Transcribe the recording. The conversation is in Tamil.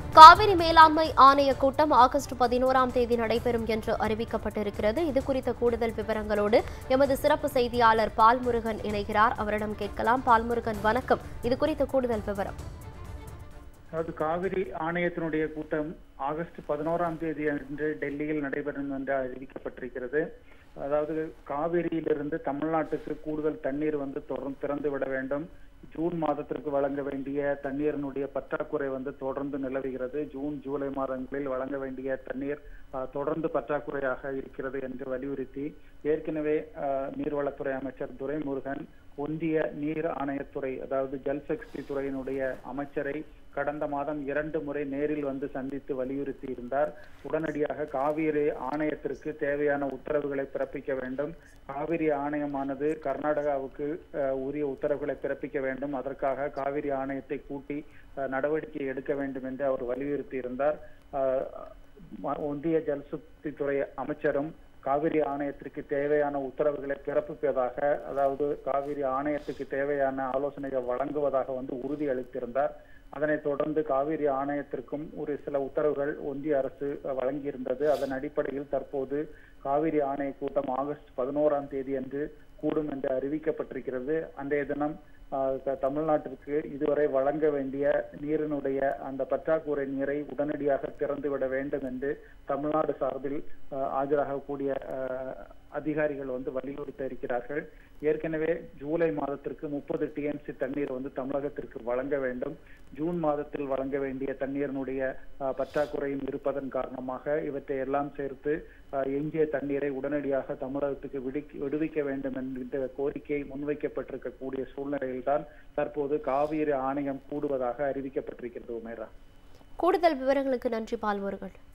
காவிரி மேலாண்மை ஆணைய கூட்டம் ஆகஸ்ட் பதினோராம் தேதி நடைபெறும் என்று அறிவிக்கப்பட்டிருக்கிறது இது குறித்த கூடுதல் விவரங்களோடு எமது சிறப்பு செய்தியாளர் பால்முருகன் இணைகிறார் அவரிடம் கேட்கலாம் பால்முருகன் வணக்கம் இது குறித்த கூடுதல் விவரம் அதாவது காவிரி ஆணையத்தினுடைய கூட்டம் ஆகஸ்ட் பதினோராம் தேதி அன்று டெல்லியில் நடைபெறும் என்று அறிவிக்கப்பட்டிருக்கிறது அதாவது காவிரியிலிருந்து தமிழ்நாட்டுக்கு கூடுதல் தண்ணீர் வந்து தொடர்ந்து திறந்து விட வேண்டும் ஜூன் மாதத்திற்கு வழங்க வேண்டிய தண்ணீரினுடைய பற்றாக்குறை வந்து தொடர்ந்து நிலவுகிறது ஜூன் ஜூலை மாதங்களில் வழங்க வேண்டிய தண்ணீர் அஹ், தொடர்ந்து பற்றாக்குறையாக இருக்கிறது என்று வலியுறுத்தி ஏற்கனவே அஹ், நீர்வளத்துறை அமைச்சர் துரைமுருகன் ஒன்றிய நீர் ஆணையத்துறை அதாவது ஜல்சக்தி துறையினுடைய அமைச்சரை கடந்த மாதம் இரண்டு முறை நேரில் வந்து சந்தித்து வலியுறுத்தி இருந்தார் உடனடியாக காவிரி ஆணையத்திற்கு தேவையான உத்தரவுகளை பிறப்பிக்க வேண்டும் காவிரி ஆணையமானது கர்நாடகாவுக்கு அஹ், உரிய உத்தரவுகளை பிறப்பிக்க வேண்டும் அதற்காக காவிரி ஆணையத்தை கூட்டி அஹ், நடவடிக்கை எடுக்க வேண்டும் என்று அவர் வலியுறுத்தி இருந்தார் அஹ், ம- ஒன்றிய ஜல்சக்தி துறை அமைச்சரும் காவிரி ஆணையத்திற்கு தேவையான உத்தரவுகளை பிறப்பிப்பதாக அதாவது காவிரி ஆணையத்துக்கு தேவையான ஆலோசனைகள் வழங்குவதாக வந்து உறுதி அளித்திருந்தார் அதனைத் தொடர்ந்து காவிரி ஆணையத்திற்கும் ஒரு சில உத்தரவுகள் ஒன்றிய அரசு வழங்கியிருந்தது அதன் அடிப்படையில் தற்போது காவிரி ஆணைய கூட்டம் ஆகஸ்ட் பதினோராம் தேதி அன்று கூடும் என்று அறிவிக்கப்பட்டிருக்கிறது அன்றைய தினம் ஆஹ், த- தமிழ்நாட்டிற்கு இதுவரை வழங்க வேண்டிய நீரினுடைய அந்த பற்றாக்குறை நீரை உடனடியாக திறந்துவிட வேண்டும் என்று தமிழ்நாடு சார்பில் ஆஹ், ஆஜராகக்கூடிய ஆஹ், அதிகாரிகள் வந்து வலியுறுத்த இருக்கிறார்கள் ஏற்கனவே ஜூலை மாதத்திற்கு முப்பது டிஎம்சி தண்ணீர் வந்து தமிழகத்திற்கு வழங்க வேண்டும் ஜூன் மாதத்தில் வழங்க வேண்டிய தண்ணீரினுடைய ஆஹ், பற்றாக்குறையும் இருப்பதன் காரணமாக இவற்றை எல்லாம் சேர்த்து ஆஹ், எஞ்சிய தண்ணீரை உடனடியாக தமிழகத்துக்கு விடுவிக்க விடுவிக்க வேண்டும் என்கின்ற கோரிக்கை முன்வைக்கப்பட்டிருக்கக்கூடிய சூழ்நிலையில்தான் தற்போது காவிரி ஆணையம் கூடுவதாக அறிவிக்கப்பட்டிருக்கிறது உமேரா கூடுதல் விவரங்களுக்கு நன்றி பால்முருகன்